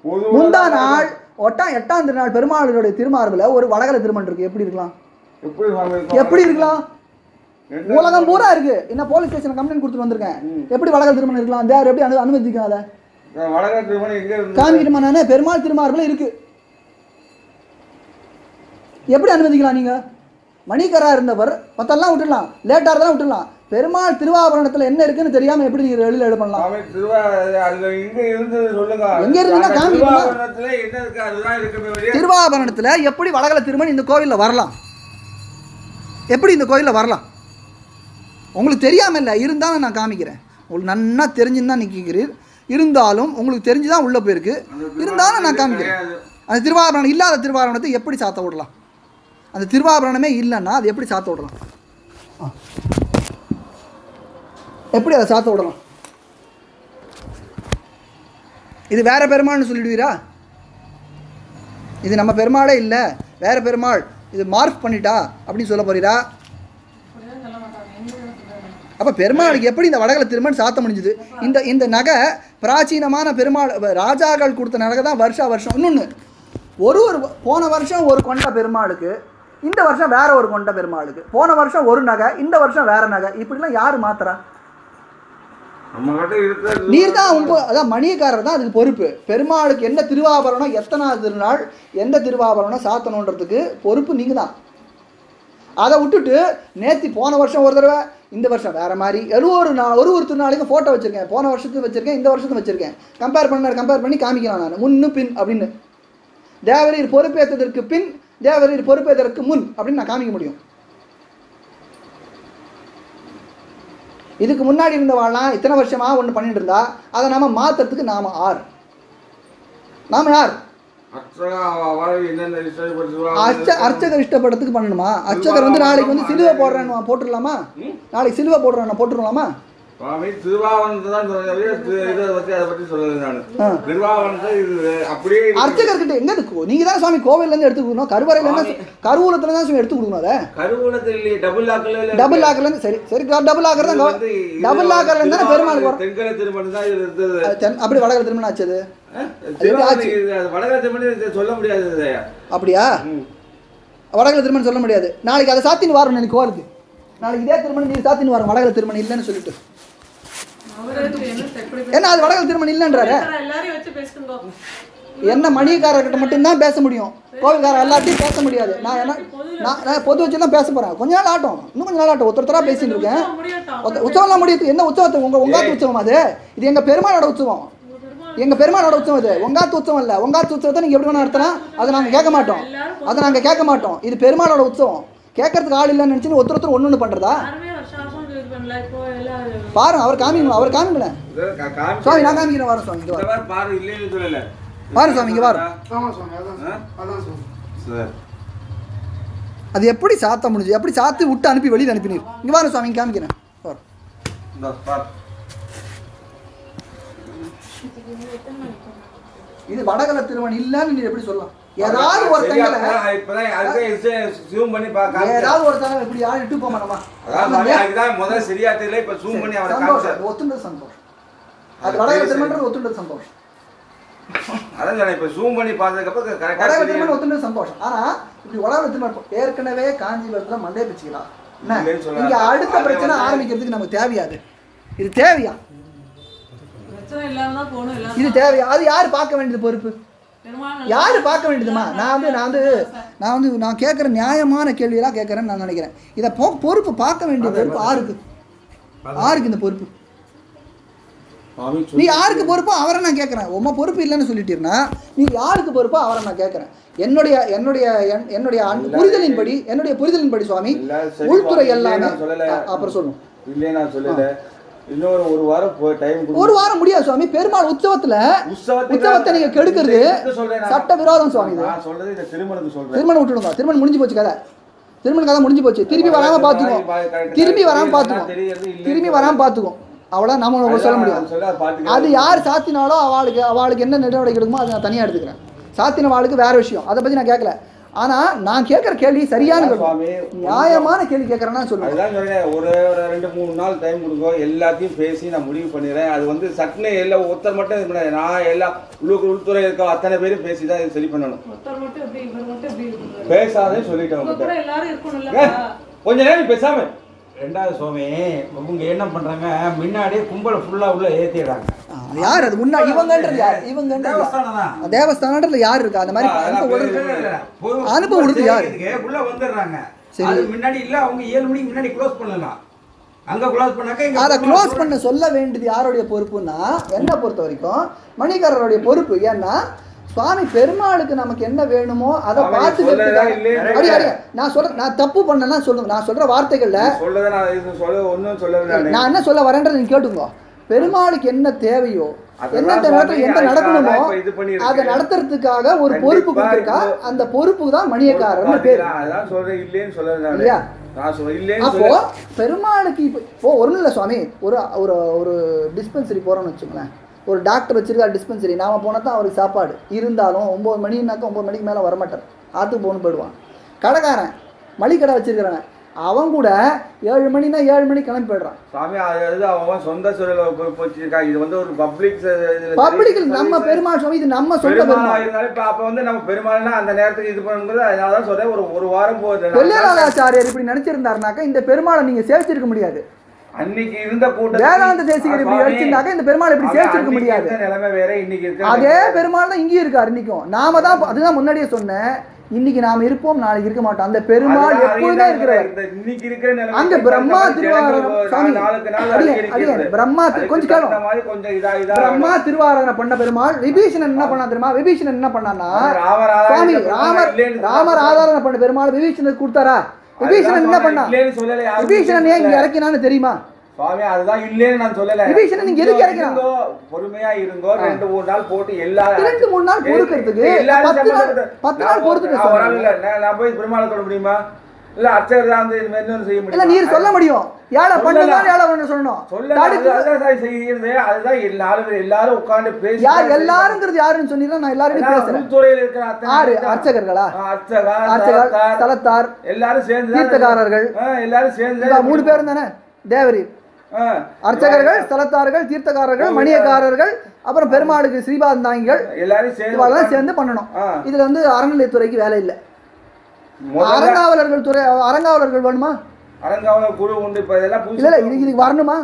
பொது முந்தா உலகம் நாள் ஒட்டாம் எட்டாம் திருநாள் பெருமாளுடைய திருமார்பில் ஒரு வடகல திருமணம் இருக்கு எப்படி இருக்கலாம் எப்படி சுவாமி இருக்கும்? எப்படி இருக்கலாம் என்ன உலகம் பூரா இருக்கு என்ன போலீஸ் ஸ்டேஷன் கம்ப்ளைண்ட் கொடுத்துட்டு வந்திருக்கேன் எப்படி வடகல் திருமணம் இருக்கலாம் அந்த எப்படி அனு அனுமதிக்கும் அதை வடக திருமணம் எங்க இருந்து காமிக்கிட்டுமா நானே பெருமாள் திருமார்பில் இருக்கு எப்படி அனுமதிக்கலாம் நீங்க மணிக்கரா இருந்தவர் மத்தெல்லாம் விட்டுடலாம் லேட்டாக இருந்தாலும் விட்டுடலாம் பெருமாள் திருவாபரணத்துல என்ன இருக்குன்னு தெரியாம எப்படி நீங்க வெளியில எடு பண்ணலாம் சுவாமி திருவா அதுல எங்க இருந்தது சொல்லுங்க எங்க இருந்துன்னா அந்த காமிக்கணுமா? திருவாபரணத்துல என்ன இருக்கு அதுதான் இருக்குமே வெளியே திருவாபரணத்துல எப்படி வடகல திருமணம் இந்த கோவில்ல வரலாம் எப்படி இந்த கோயில்ல வரலாம் உங்களுக்கு தெரியாம இல்லை இருந்தாலும் நான் காமிக்கிறேன் உங்களுக்கு நன்னா தெரிஞ்சுன்னு தான் நிற்கிறீர் இருந்தாலும் உங்களுக்கு தெரிஞ்சு தான் உள்ளே போயிருக்கு இருந்தாலும் நான் காமிக்கிறேன் கிடையாது. அந்த திருவாபரணம் இல்லாத திருவாபரணத்தை எப்படி சாத்த விடலாம் அந்த திருவாபரணமே இல்லைன்னா அது எப்படி சாத்த விடலாம் ஆ. எப்படி அதை சாத்த விடலாம் இது வேற பெருமாள்னு சொல்லிடுவீரா இது நம்ம பெருமாளே இல்லை வேற பெருமாள் இது மார்க் பண்ணிட்டா அப்படின்னு சொல்ல போறீரா அப்போ பெருமாளுக்கு எப்படி இந்த வடகல திருமண் சாத்த முடிஞ்சுது இந்த இந்த நகை பிராச்சீனமான பெருமாள் ராஜாக்கள் கொடுத்த நகை தான் வருஷா வருஷம் இன்னொன்று ஒரு ஒரு போன வருஷம் ஒரு கொண்ட பெருமாளுக்கு இந்த வருஷம் வேற ஒரு கொண்ட பெருமாளுக்கு போன வருஷம் ஒரு நகை இந்த வருஷம் வேற நகை இப்படிலாம் யார் மாத்துறா நம்ம கிட்ட இருக்கிறது நீர் தான் உங்க அதான் மணியக்காரர் தான் அதுக்கு பொறுப்பு பெருமாளுக்கு என்ன திருவாபரணம் எத்தனாவது திருநாள் எந்த திருவாபரணம் சாத்தணுன்றதுக்கு பொறுப்பு நீங்கள் தான் அதை விட்டுட்டு நேத்தி போன வருஷம் ஒரு தடவை இந்த வருஷம் வேற மாதிரி ஒரு ஒரு நாள் ஒரு ஒரு திருநாளைக்கும் ஃபோட்டோ வச்சிருக்கேன் போன வருஷத்துக்கு வச்சிருக்கேன் இந்த வருஷத்துக்கு வச்சிருக்கேன் கம்பேர் பண்ண கம்பேர் பண்ணி காமிக்கலாம் நான் முன்னு பின் அப்படின்னு தேவரீர் பொறுப்பேற்றதற்கு பின் தேவரீர் பொறுப்பேற்றதற்கு முன் அப்படின்னு நான் காமிக்க முடியும் இதுக்கு முன்னாடி இருந்தவாள்லாம் இத்தனை வருஷமா ஒன்று பண்ணிட்டு இருந்தா அதை நாம மாத்துறதுக்கு நாம ஆர் நாம யார் அர்ச்சகா வாழ்வு என்னென்ன இஷ்டப்படுத்துவா அர்ச்ச அர்ச்சகர் இஷ்டப்படத்துக்கு பண்ணணுமா அர்ச்சகர் வந்து நாளைக்கு வந்து சிலுவை போடுறேன்னு போட்டுடலாமா நாளைக்கு சிலுவை போடுறேன் போட்டுடலாமா சுவாமி திருவாவணத்தை தான் சொன்னேன் இதை பத்தி அதை பத்தி சொல்லலை நான் ஆ. திருவாவணத்தை இது அப்படியே இருக்கு. அர்ச்சகர்கிட்ட எங்க இருக்கு நீங்க தான் சுவாமி கோவில்ல இருந்து எடுத்து கொடுக்கணும் கருவறையில இருந்து கருவூலத்துல தான் சுவாமி எடுத்து கொடுக்கணும் அதை கருவூலத்தில் இல்லையே டபுள் லாக்கில் இல்லை டபுள் லாக்கர்ல இருந்து சரி சரி டபுள் லாக்கர் தான் வந்து இது டபுள் லாக்கர்ல இருந்து தானே பெருமாள் வரும் தென்கரை திருமணம் தான் இது இருந்தது அது தென்- அப்படி வடகர திருமணம் ஆச்சு அது திருவாவணி இது அது வடகரை திருமணம் இது சொல்ல முடியாது இது. அப்படியா ம். வடகர திருமணம் சொல்ல முடியாது நாளைக்கு அதை சாத்தின்னு வரணும் எனக்கு கோவிலுக்கு நாளைக்கு இதே திருமணம் நீங்க சாத்தின்னு வரும் வடகர திருமணம் இல்லைன்னு சொல்லிட்டு அவரே என்ன எப்படி ஏன்னா அது வடகர திருமணம் இல்லைன்றாரு பேசுறாரு? எல்லாரையும் வச்சு பேசுங்க என்ன மணியக்காரர்கிட்ட மட்டும்தான் பேச முடியும் கோவில்காரர் எல்லாத்தையும் பேச முடியாது நான் என்ன நான் நான் பொது வச்சு தான் பேச போறேன் கொஞ்ச நாள் ஆட்டம் இன்னும் கொஞ்ச நாள் ஆட்டம் ஒருத்தரா பேசிட்டு இருக்கேன் உற்சவம் முடியட்டும். ஒத்த- உற்சவம்லாம் முடியுது என்ன உற்சவத்தை உங்க உங்காத்து உற்சவம் அது இது எங்க பெருமாளோட உற்சவம் எங்க பெருமாளோட உற்சவம் இது உங்காத்து உற்சவம் இல்ல உங்காத்து உற்சவத்தை நீங்க எப்படி வேணா நடத்தலாம் அதை நாங்க கேட்க மாட்டோம் அதை நாங்க கேட்க மாட்டோம் இது பெருமாளோட உற்சவம் கேட்கறதுக்கு ஆள் இல்லைன்னு நினைச்சு ஒருத்தர் ஒருத்தர் ஒண்ணு பண்றதா யாருமே வருஷம் வருஷம் இது பண்ணல இப்போ எல்லாம் பாருங்க அவர் காமிக்கணும் அவர் காமிக்கல இதை கா- காமிச்சு- சுவாமி நான் காமிக்கிறேன் வரேன் சுவாமி இங்க இந்த வரேன். மாதிரி பாரு இல்லைன்னு சொல்லல பாரு சாமி, இங்க பாரு. ஆமாம் சுவாமி அதான் சுவாமி. அதான் சுவாமி சார் அது எப்படி சாத்த முடிஞ்சு எப்படி சாத்தி விட்டு அனுப்பி வெளியில் அனுப்பினீர் இங்க வாரு சுவாமி இங்க காமிக்கிறேன் பாரு. இந்த பார் இது வடகல திருமணம் இல்லைன்னு நீ எப்படி சொல்லலாம் ஏதாவது ஒருத்தங்களை சரியா, இப்பதான் அதுதான் இது zoom பண்ணி பா- காமிச்சேன். ஏதாவது ஒருத்தங்க இப்படி யாரும் இட்டு போக மாட்டோமா அதான் பாரு, அதுதான் முதல்ல சரியா தெரியல இப்ப zoom பண்ணி அவரை சந்தோஷம் காமிச்சேன். அது ஒத்துண்டது சந்தோஷம் அது அது வடகல பேசு. திருமணம் ஒத்துண்டது சந்தோஷம் அதான் சொன்னேன், இப்ப zoom பண்ணி பார்த்ததுக்கு அப்புறம் correct ஆ வடகல தெரியும். திருமணம் ஒத்துண்டது சந்தோஷம் ஆனா இப்படி வடகல திருமணம் ஏற்கனவே காஞ்சிபுரத்துல மண்டே பிச்சுக்கலாம் என்ன இல்லைன்னு சொல்லாத. இங்க அடுத்த அது பிரச்சனை வந்து- ஆரம்பிக்கிறதுக்கு நமக்கு தேவையாது இது தேவையா பிரச்சனை இல்லாம தான் போகணும் இது எல்லாம் தேவையா அது யாரு பார்க்க வேண்டியது பொறுப்பு பெருமாள் யாரு பார்க்க வேண்டியதுமா நான் வந்து நான் வந்து நான் வந்து நான் கேட்குற நியாயமான கேள்வியெல்லாம் கேட்குறேன்னு நான் நினைக்கிறேன் இதை போ பொறுப்பு பார்க்க வேண்டிய பொறுப்பு ஆருக்கு ஆருக்கு இந்த பொறுப்பு சுவாமி நீ யாருக்கு பொறுப்போ அவரை நான் கேட்குறேன் உமா பொறுப்பு இல்லைன்னு சொல்லிட்டீங்கன்னா நீ யாருக்கு பொறுப்போ அவரை நான் கேட்குறேன் என்னுடைய என்னுடைய என்- என்னுடைய அன்- புரிதலின்படி என்னுடைய புரிதலின்படி சுவாமி எல்லாம் சரி, உள்துறை சுவாமி, எல்லாமே இல்லையே நான் சொல்லல. அ- அப்புறம் சொல்லுவோம் இல்லையே நான் சொல்லல இன்னொரு ஒரு வாரம் போய் டைம் ஒரு வாரம் முடியாது சுவாமி பெருமாள் உற்சவத்துல உற்சவத்துக்கு உற்சவத்தை நீங்க கெடுக்கிறது இதுக்கு சொல்றேன் நான். சட்ட விரோதம் சுவாமி இது நான் சொல்றது இந்த திருமணத்துக்கு சொல்றேன் திருமணம் விட்டுடுங்க திருமணம் முடிஞ்சு போச்சு கதை திருமணம் கதை முடிஞ்சு போச்சு திரும்பி வராம பாத்துக்குவோம் திரும்பி வராம பாத்துக்குவோம் திரும்பி வராம பாத்துக்குவோம் அவ்வளோ நம்ம உங்களுக்கு சொல்ல முடியாது அது யார் சாத்தினாலோ அவளுக்கு அவளுக்கு என்ன நடவடிக்கை எடுக்குமோ அதை நான் தனியாக எடுத்துக்கிறேன் சாத்தின வாளுக்கு வேற விஷயம் அதை பற்றி நான் கேட்கல ஆனா நான் கேட்குற கேள்வி சரியான கேள்வி. சுவாமி நியாயமான கேள்வி கேட்குறேன்னா சொல்லுங்க அதுதான் சொல்றேன் ஒரு ஒரு ரெண்டு மூணு நாள் டைம் கொடுங்க எல்லாத்தையும் பேசி நான் முடிவு பண்ணிடுறேன் அது வந்து சட்னு எல்லாம் ஒருத்தர் மட்டும் இது பண்ணாது நான் எல்லா உள்ளுக்கு உள்துறை இருக்க அத்தனை பேரும் பேசி தான் இது சரி பண்ணணும் ஒருத்தர் மட்டும் எப்படி இவர் மட்டும் எப்படி இருக்கிறாரு பேசாதே சொல்லிட்டேன் உங்க உங்ககிட்ட கூட எல்லாரும் இருக்கணும் ஏ, இல்லப்பா கொஞ்ச நேரம் பேசாம ரெண்டாவது சுவாமி இவங்க என்ன பண்றாங்க முன்னாடி கும்பலை ஃபுல்லா உள்ள ஏத்திடுறாங்க ஆ, யார் அது முன்னாடி இவங்கன்றது யார் இவங்கன்றது யார்? தேவஸ்தானம் தான் தேவஸ்தானத்துல யார் இருக்கா அந்த மாதிரி ஆ, அனுப்ப அதான் விடுறது இல்ல, இல்ல, இல்ல. பொது- அனுப்ப விடுறது யாரு? சேர்க்கறதுக்கு உள்ள வந்துடுறாங்க சரி. அது முன்னாடி இல்ல அவங்க ஏழு மணிக்கு முன்னாடி க்ளோஸ் பண்ணலாம் அங்க க்ளோஸ் பண்ணாக்க இங்க அதை full-ஆ க்ளோஸ் full-ஆ- பண்ண சொல்ல வேண்டியது யாருடைய பொறுப்புன்னா என்னை பொறுத்த வரைக்கும் மணிக்காரருடைய பொறுப்பு ஏன்னா சுவாமி பெருமாளுக்கு நமக்கு என்ன வேணுமோ அதை அவன் பார்த்து சொல்லதா வைக்கிறதுக்காக- இல்லையே அடி, அடி, நான் சொல்ற நான் தப்பு பண்ணனா சொல்லுங்க நான் சொல்ற வார்த்தைகள்ல சொல்லதை நான் இது சொல்ல ஒன்றும் சொல்லலை நானு. நான் என்ன சொல்ல வரேன்றதை நீங்க கேட்டுங்க பெருமாளுக்கு என்ன தேவையோ அதெல்லாம் எந்தெந்த நேரத்தில் சுவாமி என்ன அதுக்காக நடக்கணுமோ இப்ப இது பண்ணியிருக்கு. அதை நடத்துறதுக்காக ஒரு பொறுப்பு கண்டிப்பா கொடுத்துருக்கா இப்போ- அந்த பொறுப்பு தான் மணியக்காரர்னு பேர் பாத்தீங்களா? அதான் சொல்றேன் இல்லைன்னு சொல்லலை நானு. இல்லையா? நான் சொல்ல இல்லைன்னு அப்போ சொல்ல பெருமாளுக்கு இப்போ இப்போ ஒன்றும் இல்லை சுவாமி ஒரு ஒரு ஒரு டிஸ்பென்சரி போகிறோம்னு வச்சுக்கோங்களேன் ஒரு டாக்டர் வச்சிருக்காரு டிஸ்பென்சரி நாம போனால் தான் அவருக்கு சாப்பாடு இருந்தாலும் ஒம்பது மணினாக்கா ஒம்பது மணிக்கு மேலே வரமாட்டார் ஆற்றுக்கு போகணும் போயிடுவான் கடைக்காரன் மளிகடை வச்சிருக்கிறவன் அவன் கூட ஏழு மணினா ஏழு மணிக்கு கிளம்பி போயிடுறான் சாமி அது அது அவன் சொந்த சூழல போச்சிருக்கா இது வந்து ஒரு பப்ளிக் பப்ளிக் நம்ம பெருமாள் சுவாமி இது நம்ம சொந்த பெருமாள் பெருமாள் இருந்தாலும் இப்ப அப்ப வந்து நம்ம பெருமாள்னா அந்த நேரத்துக்கு இது பண்ணுங்கிறது அதனால தான் சொல்றேன் ஒரு ஒரு வாரம் போகுது வெள்ளையராஜாச்சாரியர் இப்படி நினைச்சிருந்தாருனாக்கா இந்த பெருமாளை நீங்க சேவிச்சிருக்க முடியாது அன்னைக்கு இருந்த கூட்டம் வேதாந்த தேசிகர் இப்படி அடிச்சிருந்தாக்க இந்த பெருமாளை இப்படி சேவிச்சிருக்க முடியாது நிலைமை வேற இன்னைக்கு இருக்க அதே பெருமாள் தான் இங்கேயும் இருக்காரு இன்னைக்கும் நாம தான் அதுதான் முன்னாடியே சொன்னேன் இன்னைக்கு நாம இருப்போம் நாளைக்கு இருக்க மாட்டோம் அந்த பெருமாள் அதுதான் எப்பொழுதுமே அதுதான் இருக்கிறார் இந்த இன்னைக்கு இருக்கிற நிலைமை அங்க பிரம்மா திருவாரூரம் ஜனங்களுக்கு சாமி நாளுக்கு நாள் அடியே, அதிகரிக்கிறது. அடியே, பிரம்மா திரு- அதுக்கு கொஞ்சம் தகுந்த கேளும் மாதிரி கொஞ்சம் இதா இதா பிரம்மா திருவாரூரை பண்ண பெருமாள் விபீஷணன் என்ன பண்ணா தெரியுமா விபீஷணன் என்ன பண்ணான்னா ராமர் ஆதாரம் சுவாமி இல்ல, ராமர் இல்லைன்னு ராமர் ஆதாரம் பண்ண பெருமாள் விபீஷணனுக்கு கொடுத்தாரா விபீஷணன் என்ன பண்ணா இல்லைன்னு சொல்லல யாரும் விபீஷணன் ஏன் இங்க இறக்கினான்னு தெரியுமா சுவாமி அதுதான் இல்லைன்னு நான் சொல்லல விபீஷணன் நீங்க எதுக்கு இறக்கிறான்? இருங்கோ, பொறுமையா இருங்கோ ரெண்டு மூணு நாள் போட்டு எல்லா இரண்டு மூணு நாள் பொறுக்கிறதுக்கு எல்லாரும் பத்து நாள் சம்பந்தப்பட்ட- பத்து நான் நாள் பொறுத்துட்டு நான் ஒரு ஆள் சொல்றேன் இல்ல, நான் நான் போய் பெருமாளை தொட முடியுமா இல்ல அர்ச்சகர் தான் வந்து இது மாதிரி இன்னொன்னு செய்ய இல்ல முடியுமா நீர் சொல்ல முடியும் ஏழை சொல்லலாம். பண்ணதான் ஏழை பண்ண சொல்லணும் சொல்ல தடுத்து அதுதான் சார் செய்யுது அதுதான் எல்லாரும் எல்லாரும் உட்கார்ந்து பேசி யார் எல்லாருங்கிறது யாருன்னு சொன்னீங்கன்னா நான் எல்லாரும் பேசுறேன் உள்துறையில் இருக்கிற அத்தனை ஆறு பேர் தான். அர்ச்சகர்களா ஆ, அர்ச்சகர் அர்ச்சகர் தலத்தார், தலத்தார் எல்லாரும் சேர்ந்து தான் தீர்த்தக்காரர்கள் ஆ, எல்லாரும் சேர்ந்து இந்த மூணு பேரும் தானே தேவரீர் ஆ. அர்ச்சகர்கள் ஸ்தலத்தார்கள் தீர்த்தக்காரர்கள் மணியக்காரர்கள் அப்புறம் பெருமாளுக்கு ஸ்ரீபாந்தாங்கிகள் எல்லாரும் சேர்ந்து இவெல்லாம் சேர்ந்து பண்ணணும் ஆ. இதுல வந்து அறநிலையத்துறைக்கு வேலை இல்லை முதல்ல அறங்காவலர்கள் துறை அறங்காவலர்கள் வேணுமா அலங்காவலர் குழு உண்டு இப்ப இதெல்லாம் இல்ல இல்ல புதுசு இதுக்கு இதுக்கு வரணுமா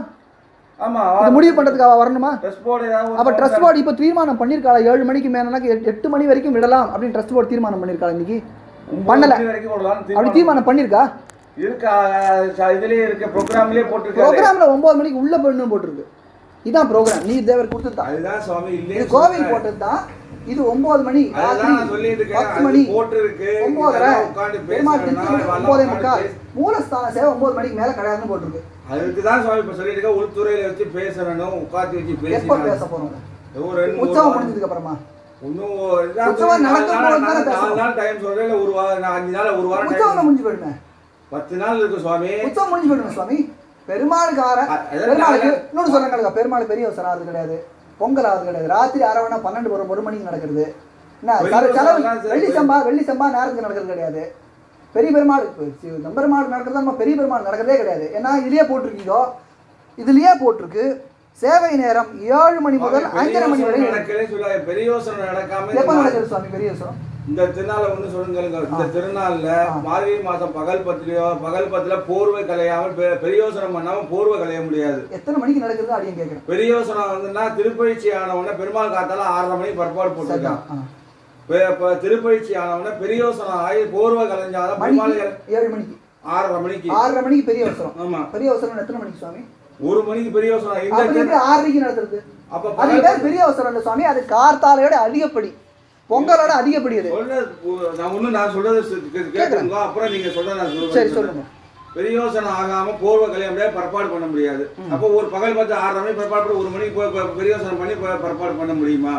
ஆமா இது முடிவு பண்றதுக்கு அவ வரணுமா ட்ரெஸ் போர்டு ஏதாவது அப்ப ஒரு ட்ரஸ்ட் போர்டு இப்போ தீர்மானம் பண்ணிருக்காளா ஏழு மணிக்கு மேலனாக்க எட்டு- எட்டு மணி வரைக்கும் விடலாம் அப்படின்னு ட்ரஸ்ட் போர்டு தீர்மானம் பண்ணிருக்காளா இன்னைக்கு ஒன்பது பண்ணல. மணி வரைக்கும் விடலாம்னு அப்படி தீர்மானம் தீர்மானம் பண்ணிருக்கா இருக்கா ச- இதுலயே இருக்க ப்ரோக்ராம்லயே போட்டுருக்காரு ப்ரோக்ராம்ல ஒன்பது மணிக்கு உள்ள போயிடணும் போட்டிருக்கு இதான் ப்ரோக்ராம் நீ தேவர் கொடுத்துருக்கா அதுதான் சுவாமி இது இல்லையே கோவில் போட்டது தான் இது ஒன்பது மணி அதுதான் நான் சொல்லிட்டு இருக்கேன் பத்து அது மணி போட்டிருக்கு ஒன்பதரை இதெல்லாம் உட்கார்ந்து பெருமாள் பேசணும்னா திருச்சி இதெல்லாம் ஒன்பதே உட்கார்ந்து முக்கால் பேச- மூலஸ்தான சேவை ஒன்பது மணிக்கு மேல கிடையாதுன்னு போட்டிருக்கு அதுக்கு தான் சுவாமி இப்ப சொல்லிட்டு இருக்க உள்துறையில வச்சு பேசணும் உட்காந்து வச்சு எப்ப பேசி பேச போறோம் ஒரு ரெண்டு மூணு உற்சவம் வாரம். முடிஞ்சதுக்கு அப்புறமா இன்னும் ஒரு இதான் உற்சவம் சொல்லி நாலு நடக்கும் நாள் போது தானே நாலு பேசணும். நாள் டைம் சொல்றேன் இல்ல ஒரு வாரம் நான் அஞ்சு நாள் ஒரு வாரம் உற்சவம் டைம் முடிஞ்சு போயிடுமே பத்து நாள் இருக்கு சுவாமி உற்சவம் முடிஞ்சு போயிடுமே சுவாமி பெருமாளுக்கு ஆற அ- அதான் பெருமாளுக்கு நான் இன்னொன்று சொல்றாங்க பெருமாள் பெரிய அவசரம் ஆகுது கிடையாது பொங்கல் ஆகுது கிடையாது ராத்திரி அரவணா பன்னெண்டு ஒரு ஒரு மணிக்கு நடக்கிறது என்ன பெரிய செல- செலவு அவசரம்லாம் சரி, வெள்ளி பெரிய- சம்பா வெள்ளி சம்பா நேரத்துக்கு நடக்கிறது கிடையாது பெரிய பெருமாள் இப்ப சி- நம்ம பெருமாள் நடக்கிறது நம்ம பெரிய பெருமாள் நடக்கிறதே கிடையாது ஏன்னா இதுலயே போட்டிருக்கீங்கோ இதுலயே போட்டிருக்கு சேவை நேரம் ஏழு மணி முதல் அஞ்சரை மணி வரை நடக்கவே சொல்லாது பெரிய யோசனை நடக்காம இந்த எப்ப மா- நடக்குது சுவாமி பெரிய அவசரம் இந்த திருநாளை ஒண்ணு சொல்லுங்க இந்த திருநாள்ல ஆ. மார்கழி மாசம் பகல் பத்திலையோ பகல் பத்துல போர்வை கலையாமல் பெ- பெரியோசனம் பண்ணாம போர்வை கலைய முடியாது எத்தனை மணிக்கு நடக்குது அடியும் கேட்கிறேன் பெரியோசனம் வந்துன்னா திருப்பயிற்சி ஆன உடனே பெருமாள் காத்தால ஆறரை மணிக்கு பரப்பாடு போட்டிருக்கான் சரிதான். ஆ. பெ- இப்ப திருப்பயிற்சி ஆன உடனே பெரியோசனம் ஆகி போர்வை கலைஞ்சாதான் பெருமாள் மணிக்கு ஏழு மணிக்கு ஆறரை மணிக்கு ஆறரை மணிக்கு பெரிய அவசரம் ஆமா பெரிய அவசரம் எத்தனை மணிக்கு சுவாமி ஒரு மணிக்கு பெரியோசனம் இந்த அப்படி எப்படி ஆறரைக்கு நடத்துறது அப்ப அது பகல் பேர் பெரிய அவசரம் இல்லை சுவாமி அது கார்த்தாலையோட அதிகப்படி பொங்கலோட அதிகப்படி அது சொல்றது நான் ஒண்ணு நான் சொல்றது சு- கே- கேட்டுங்க அப்புறம் நீங்க சொல்ற நான் சரி சொல்றேன் சொல்லுங்க பெரியோசனம் ஆகாம போர்வை கல்யாணம் முடியாது பரப்பாடு பண்ண முடியாது அப்போ ஒரு பகல் பார்த்து ஆறரை மணி பரப்பாடு பண்ணி ஒரு மணிக்கு போய் ப- பெரியோசனம் பண்ணி ப- பரப்பாடு பண்ண முடியுமா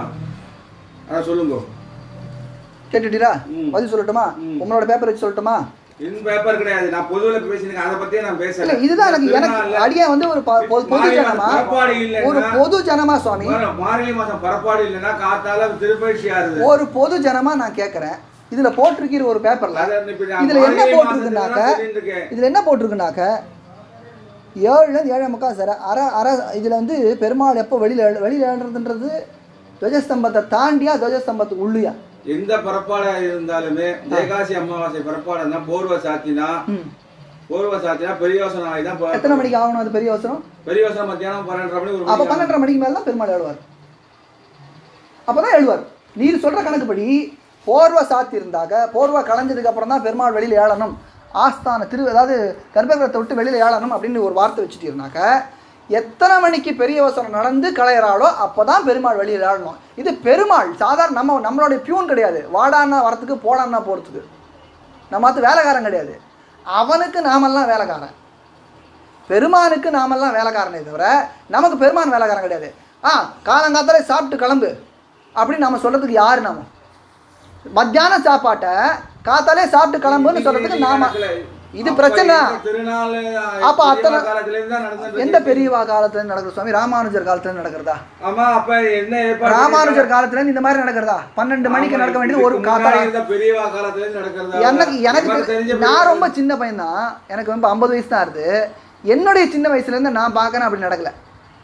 அதான் சொல்லுங்க கேட்டுட்டீரா ம். பதில் சொல்லட்டுமா ம். உங்களோட பேப்பர் வச்சு சொல்லட்டுமா இந்த பேப்பர் கிடையாது நான் பொதுவுல பேசினேன் அதை பத்தியே நான் இல்ல பேசல இதுதான் எனக்கு எனக்கு திருநாள்ல அடியா வந்து ஒரு ப- பொது பொது மாறி ஜனமா மாசம் பரப்பாடு இல்லைன்னா- ஒரு பொது ஜனமா சுவாமி மார்கழி மாசம் பரப்பாடு இல்லைன்னா காத்தால திருப்பயிற்சி ஆறுது ஒரு பொது ஜனமா நான் கேட்கறேன் இதுல போட்டிருக்கிற ஒரு பேப்பர்ல அதை இப்ப நான் இதுல என்ன மார்கழி போட்டிருக்குனாக்க மாசத்துல தான் சொல்லிட்டு இருக்கேன். இதுல என்ன போட்டிருக்குனாக்க ஏழுலேருந்து ஏழே முக்கால் சார் அரை அரை இதுல வந்து பெருமாள் எப்போ வெளியில எழு- வெளியில எழுறதுன்றது துவஜஸ்தம்பத்தை தாண்டியா துவஜஸ்தம்பத்துக்கு உள்ளியா எந்த பிறப்பாடா இருந்தாலுமே தேகாசி அமாவாசை பிறப்பாடுனா போர்வ சாத்தினா ம் போர்வ சாத்தினா பெரியவாசம் நாளை தான் போ- எத்தனை மணிக்கு ஆகணும் அது பெரிய அவசரம் பெரியவாசம் மத்தியானம் பன்னெண்டரை மணி ஒரு அப்போ மணிக்கு பன்னெண்டரை மணிக்கு மேலே தான் பெருமாள் எழுவார் அப்போ தான் எழுவார் நீர் சொல்கிற கணக்குப்படி போர்வை சாத்தி இருந்தாக்க போர்வை களைஞ்சதுக்கு அப்புறம் தான் பெருமாள் வெளியில் ஏழணும் ஆஸ்தான திரு அதாவது கர்ப்பகிரகத்தை விட்டு வெளியில் ஏழணும் அப்படின்னு ஒரு வார்த்தை வச்சுட்டீங்கனாக்க எத்தனை மணிக்கு பெரிய அவசரம் நடந்து களையிறாளோ அப்போ தான் பெருமாள் வெளியில் ஏழணும் இது பெருமாள் சாதாரண நம்ம நம்மளுடைய பியூன் கிடையாது வாடான்னா வரத்துக்கு போடான்னா போகிறதுக்கு நம்ம அது வேலைக்காரன் கிடையாது அவனுக்கு நாமெல்லாம் வேலைக்காரன் பெருமானுக்கு நாமெல்லாம் வேலைக்காரனே தவிர நமக்கு பெருமான் வேலைக்காரன் கிடையாது ஆ காலங்காத்தாலே சாப்பிட்டு கிளம்பு அப்படின்னு நம்ம சொல்றதுக்கு யாரு நாம மத்தியான சாப்பாட்டை காத்தாலே சாப்பிட்டு கிளம்புன்னு சொல்றதுக்கு நாம இது அப்ப பிரச்சனை இந்த திருநாள் அப்ப அத்தனை- காலத்துல இருந்து தான் நடந்துட்டு எந்த இருக்கு. பெரியவா காலத்துல நடக்குது சுவாமி ராமானுஜர் காலத்துல நடக்கிறதா ஆமா அப்ப என்ன ஏற்பாடு ராமானுஜர் காலத்துல இருந்து இந்த மாதிரி நடக்கிறதா பன்னெண்டு மணிக்கு ஆமா, நடக்க வேண்டியது ஒரு இதுக்கு முன்னாடி காத்தால இருந்த பெரியவா காலத்துல இருந்து நடக்கிறதா எனக்கு எனக்கு தெரிஞ்ச தெரி- பெரியவா- நான் ரொம்ப சின்ன பையன் தான் எனக்கு வந்து ஐம்பது வயசு தான் இருது என்னுடைய சின்ன வயசுல இருந்து நான் பார்க்கறேன் அப்படி நடக்கல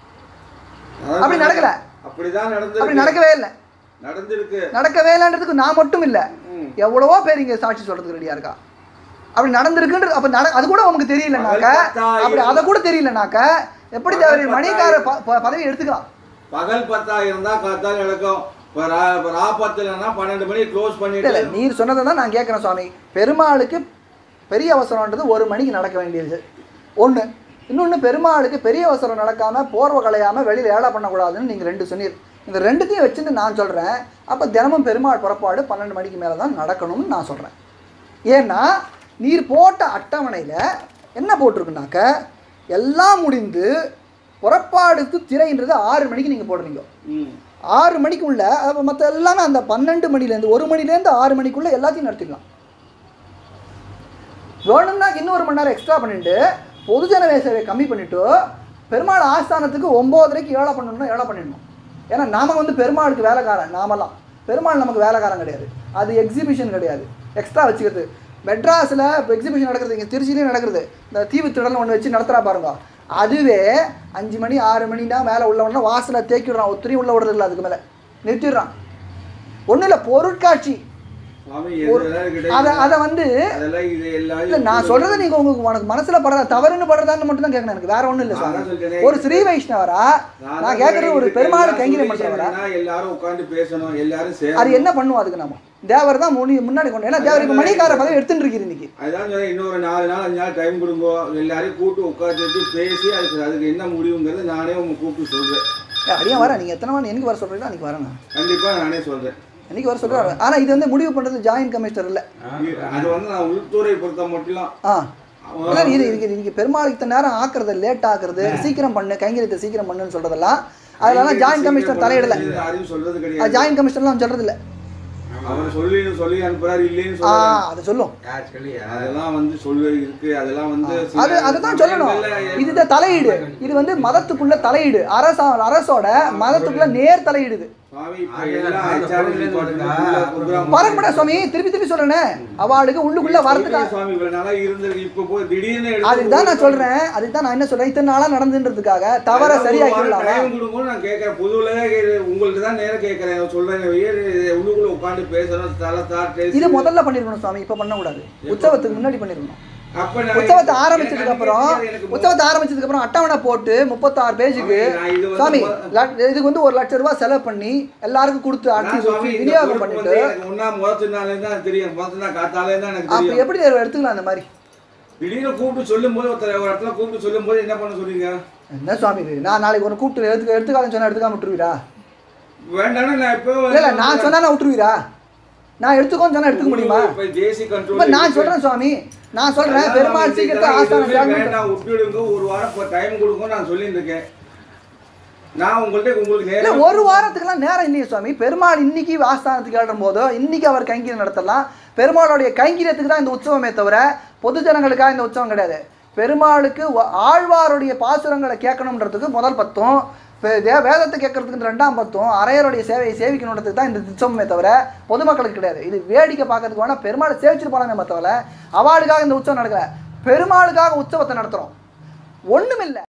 அதான் அப்படி நடக்கல. அப்படிதான் அப்படி நடந்து நடக்கவே இல்லை நடந்திருக்கு நடக்கவே இல்லைன்றதுக்கு நான் மட்டும் இல்லை ம். எவ்வளவோ பேர் இங்கே சாட்சி சொல்றதுக்கு ரெடியா இருக்கா அப்படி நடந்திருக்குன்றது அப்ப நட அது கூட உனக்கு தெரியலனாக்க பகல் பத்தாயிரம். அப்படி அதை கூட தெரியலனாக்க எப்படி பகல் தேவர் மணிக்கார ப- ப- பதவி எடுத்துக்கலாம் பகல் பத்தாயிரம் தான் காத்தாலும் நடக்கும் இப்ப ரா- இப்ப ராப்பத்துலன்னா பன்னெண்டு மணி க்ளோஸ் இல்ல பண்ணிட்டு இல்ல நீர் சொன்னதை தான் நான் கேட்குறேன் சுவாமி பெருமாளுக்கு பெரிய அவசரம்ன்றது ஒரு மணிக்கு நடக்க வேண்டியது ஒண்ணு இன்னொன்னு பெருமாளுக்கு பெரிய அவசரம் நடக்காம போர்வை கலையாம வெளியில ஏழை பண்ணக்கூடாதுன்னு நீங்க ரெண்டு சொன்னீர் இந்த ரெண்டுத்தையும் வச்சுட்டு நான் சொல்றேன் அப்ப தினமும் பெருமாள் புறப்பாடு பன்னெண்டு மணிக்கு மேல தான் நடக்கணும்னு நான் சொல்றேன் ஏன்னா நீர் போட்ட அட்டவணையில் என்ன போட்டிருக்குனாக்க எல்லாம் முடிந்து புறப்பாடுக்கு திரைன்றது ஆறு மணிக்கு நீங்கள் போடுறீங்க ம். ஆறு மணிக்குள்ள அப்போ மற்ற எல்லாமே அந்த பன்னெண்டு மணிலேருந்து ஒரு மணிலேருந்து ஆறு மணிக்குள்ள எல்லாத்தையும் நடத்திக்கலாம் வேணும்னா இன்னொரு மணி நேரம் எக்ஸ்ட்ரா பண்ணிட்டு பொதுஜன வேசவை கம்மி பண்ணிட்டு பெருமாள் ஆஸ்தானத்துக்கு ஒம்போதரைக்கு ஏழை பண்ணணும்னா ஏழை பண்ணிடணும் ஏன்னா நாம வந்து பெருமாளுக்கு வேலைக்காரன் நாமெல்லாம் பெருமாள் நமக்கு வேலைக்காரன் கிடையாது அது எக்ஸிபிஷன் கிடையாது எக்ஸ்ட்ரா வச்சுக்கிறது மெட்ராஸில் இப்போ எக்ஸிபிஷன் நடக்கிறது இங்கே திருச்சிலையும் நடக்கிறது இந்த தீவு திடல் ஒன்று வச்சு நடத்துகிறா பாருங்க அதுவே அஞ்சு மணி ஆறு மணினா மேலே உள்ள உடனே வாசலை தேக்கி விடுறான் ஒத்திரியும் உள்ள விடுறது இல்லை அதுக்கு மேலே நிறுத்திடுறான் ஒன்றும் இல்லை பொருட்காட்சி சுவாமி ஒரு- எதுலாம் அதை கிடையாது அதை வந்து அதெல்லாம் இது எல்லாம் இல்லை நான் சொல்றது நீங்க உங்களுக்கு உனக்கு மனசுல படுறதா தவறுன்னு படுறதான்னு மட்டும் தான் கேட்கணும் எனக்கு வேற ஒண்ணும் இல்லை நான் சார் தான் சொல்றேனே. ஒரு ஸ்ரீ வைஷ்ணவரா நான் நான் கேட்கறது ஒரு இதுக்கு பெருமாள் எல்லாம் கைங்கரியம் solution பண்றவரா என்னன்னா, எல்லாரும் உட்கார்ந்து பேசணும் எல்லாரும் அது சேரணும் என்ன பண்ணுவோம் அதுக்கு நாம தேவர் தான் முடி முன்னாடி கொண்டு ஏன்னா தேவர் இப்ப மணிக்கார பதவி எடுத்துட்டு இருக்கிற இன்னைக்கு அதுதான் சொல்றேன் இன்னொரு நாலு நாள் அஞ்சு நாள் டைம் கொடுங்க எல்லாரையும் கூட்டு உட்காந்து பேசி அதுக்கு அதுக்கு என்ன முடிவுங்கிறது நானே உங்க கூப்பிட்டு சொல்றேன் ஏ, அடியா வரேன் நீங்க எத்தனை மணி எனக்கு வர சொல்றீங்களோ அன்னைக்கு வரேன் நான். கண்டிப்பா நானே சொல்றேன் அன்னைக்கு வர சொல்றேன் ஆனா இது வந்து முடிவு பண்றது ஜாயின்ட் கமிஷனர் இல்ல அது வந்து நான் உள்துறை பொறுத்த மட்டும் ஆ இல்ல, இது இதுக்கு இதுக்கு பெருமாளுக்கு இத்தனை நேரம் ஆக்குறது லேட் ஆக்குறது சீக்கிரம் பண்ணு கைங்கரியத்தை சீக்கிரம் பண்ணுன்னு சொல்றதெல்லாம் அதெல்லாம் ஜாயின்ட் கமிஷனர் தலையிடல யாரையும் சொல்றது அது கிடையாது ஜாயின்ட் கமிஷனர்லாம் சொல்றது இல்ல அவர் சொல்லி சொல்லி அனுப்புறாரு இல்லைன்னு ஆ சொல்றாரு அதை சொல்லும் யார் சொல்லியா அதெல்லாம் வந்து சொல்லு இருக்கு அதெல்லாம் வந்து சில அது அதுதான் சொல்லணும் சமயங்கள்ல இதுதான் தலையீடு இது வந்து மதத்துக்குள்ள தலையீடு அரசா அரசோட மதத்துக்குள்ள நேர் தலையீடு சுவாமி இப்ப ஆ, எல்லாம் ஆ, HR அந்த department ஆ, உள்ள program பரம்பட சுவாமி திருப்பி திருப்பி சொல்றேனே அவளுக்கு உள்ளுக்குள்ள வரதுக்கு சொல்றீங்க சுவாமி இவ்வளவு நாளா இருந்திருக்கு இப்ப போய் திடீர்னு எடுத்து அதுக்கு தான் நான் சொல்றேன் அதுக்கு தான் நான் என்ன சொல்றேன் இத்தனை நாளா நடந்துன்றதுக்காக தவற சரியாக்கிடலாமா டைம் கொடுங்கன்னு நான் கேட்கறேன் பொதுவுல உங்களுக்கு தான் நேரம் கேட்கறேன் சொல்றேன் உயர் உள்ளுக்குள்ள உட்கார்ந்து பேசணும் தலை தாட் இது முதல்ல பண்ணிருக்கணும் சுவாமி இப்ப பண்ணக்கூடாது உற்சவத்துக்கு முன்னாடி பண்ணிருக்கணும் அப்ப நான் உற்சவத்தை ஆரம்பிச்சதுக்கு அப்புறம் எனக்கு உற்சவத்தை ஆரம்பிச்சதுக்கு அப்புறம் அட்டவணை போட்டு முப்பத்தாறு பேஜுக்கு நான் இது வந்து சுவாமி மொ- லட்- இதுக்கு வந்து ஒரு லட்சம் ரூபாய் செலவு பண்ணி எல்லாருக்கும் கொடுத்து நான் அடிச்சு சுவாமி இந்த விநியோகம் பொறுப்பு பண்ணிட்டு வந்து எனக்கு ஒண்ணா முதல் நாளே தான் தெரியும் முதல் நாள் காத்தாலே தான் எனக்கு அப்ப தெரியும் எப்படி தேர்வு எடுத்துக்கலாம் அந்த மாதிரி திடீர்னு கூப்பிட்டு சொல்லும் போது ஒருத்தர் ஒரு இடத்துல கூப்பிட்டு சொல்லும் போது என்ன பண்ண சொல்றீங்க என்ன சுவாமி இது நான் நாளைக்கு ஒரு கூப்பிட்டு எடுத்துக்க எடுத்துக்காதுன்னு சொன்னா எடுத்துக்காம விட்டுருவீரா வேண்டாம்னா நான் இப்போ இல்ல இல்ல நான் சொன்னா நான் விட்டுருவீரா நான் எடுத்துக்கோன்னு சொன்னா எடுத்துக்க முடியுமா இப்ப ஜேசி இப்ப கண்ட்ரோல் நான் சொல்றேன் சுவாமி நான் சொல்றேன் பெருமாள் சீக்கிரத்தை ஆஸ்தானம் join பண்ணிட்டு- வேண்டாம் விட்டுடுங்க ஒரு வாரம் டைம் கொடுங்க நான் சொல்லிட்டு இருக்கேன் நான் உங்கள்ட்ட உங்களுக்கு இல்ல நேரம் ஒரு வாரத்துக்குலாம் நேரம் இல்லையே சுவாமி பெருமாள் இன்னைக்கு ஆஸ்தானத்துக்கு எழுதும் போதோ இன்னைக்கு அவர் கைங்கரியம் நடத்தலாம் பெருமாளுடைய கைங்கரியத்துக்கு தான் இந்த உற்சவமே தவிர பொது ஜனங்களுக்காக இந்த உற்சவம் கிடையாது பெருமாளுக்கு வ- ஆழ்வாருடைய பாசுரங்களை கேட்கணுன்றதுக்கு முதல் பத்தும் இப்போ தே- வேதத்தை கேட்கறதுக்கு ரெண்டாம் பத்தும் அரையருடைய சேவையை சேவிக்கணுன்றதுக்கு தான் இந்த உற்சவமே தவிர பொதுமக்களுக்கு கிடையாது இது வேடிக்கை பார்க்கறதுக்கு வேணால் பெருமாளை சேவிச்சுட்டு போலாமே தவிர அவாளுக்காக இந்த உற்சவம் நடக்கல பெருமாளுக்காக உற்சவத்தை நடத்துகிறோம் ஒன்றுமில்லை